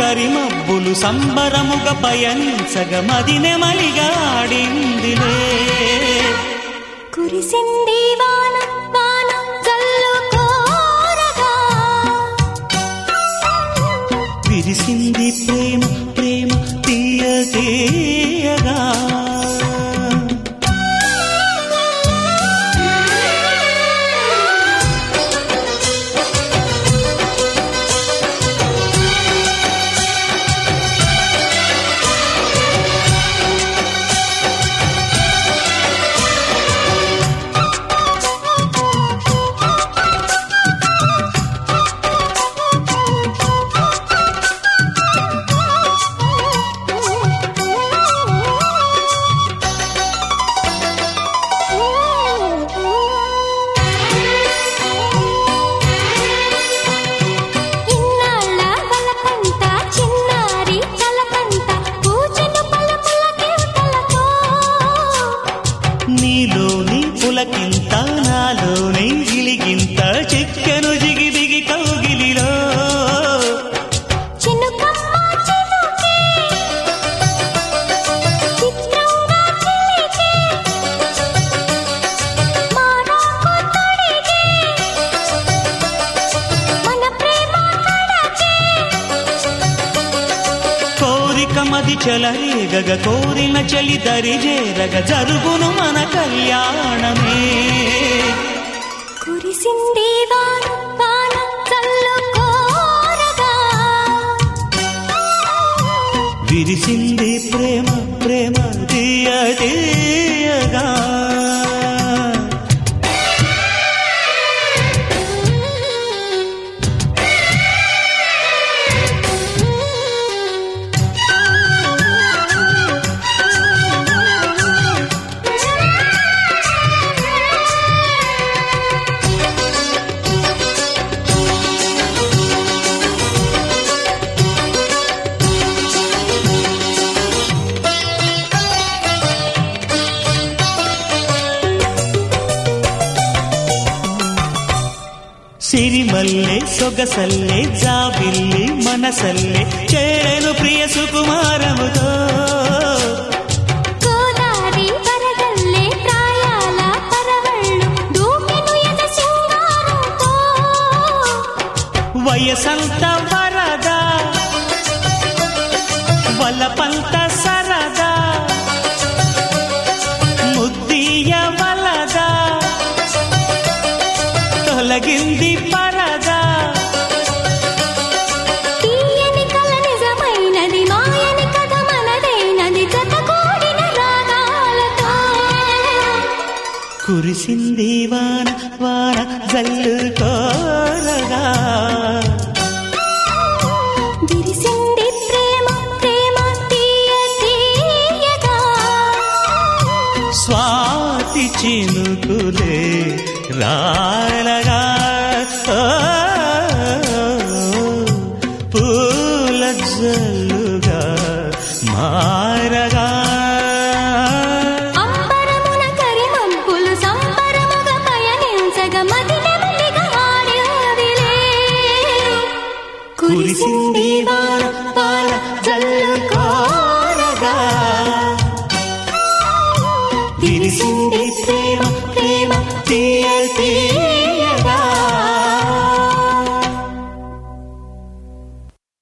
కరిమబ్బులు సంబరముగా పయనించగ మదినెమలిగా ఆడిందిలే కురిసింది వాన వాన జల్లు కోరగా విరిసింది ప్రేమ ప్రేమ తీయ తీయగా ఇన్నాళ్ళ వలకంట చిన్నారి కలకంట పూజను పలుకుల కింతలతో నీలోని పులకింత నాలోని గిలిగింత చెక్కెను జిగి దిగి కౌగిలిలో చినుకమ్మ చినుకే చిత్రంగా చిలికే మారాకు తొడిగే మన ప్రేమ కడకే కోరిక మది చెలరేగగ కోరిన చలి దరి చేరగ జరుగును మన కళ్యాణమే కురిసింది వాన వాన చల్లు కోరగా విరిసింది ప్రేమ ప్రేమ తీయ తీయగా సిరిమల్లె సొగసల్లె జాబిల్లి మనసల్లె చేరెను ప్రియ సుకుమారముతో గోదారి వరదల్లే ప్రాయాల పరవళ్ళు దూకెను ఎద శృంగారంతో వయసంత వరద వలపంత సరదా ముద్దీయ వలద తొలగింది పరదా తీయని కల నిజమైనది మాయని కథ మనదైనది జత కూడిన రాగాలతో కురిసింది వాన వాన జల్లు కోరగా విరిసింది ప్రేమ ప్రేమ తీయ తీయగా స్వాతి చినుకులే రాలగా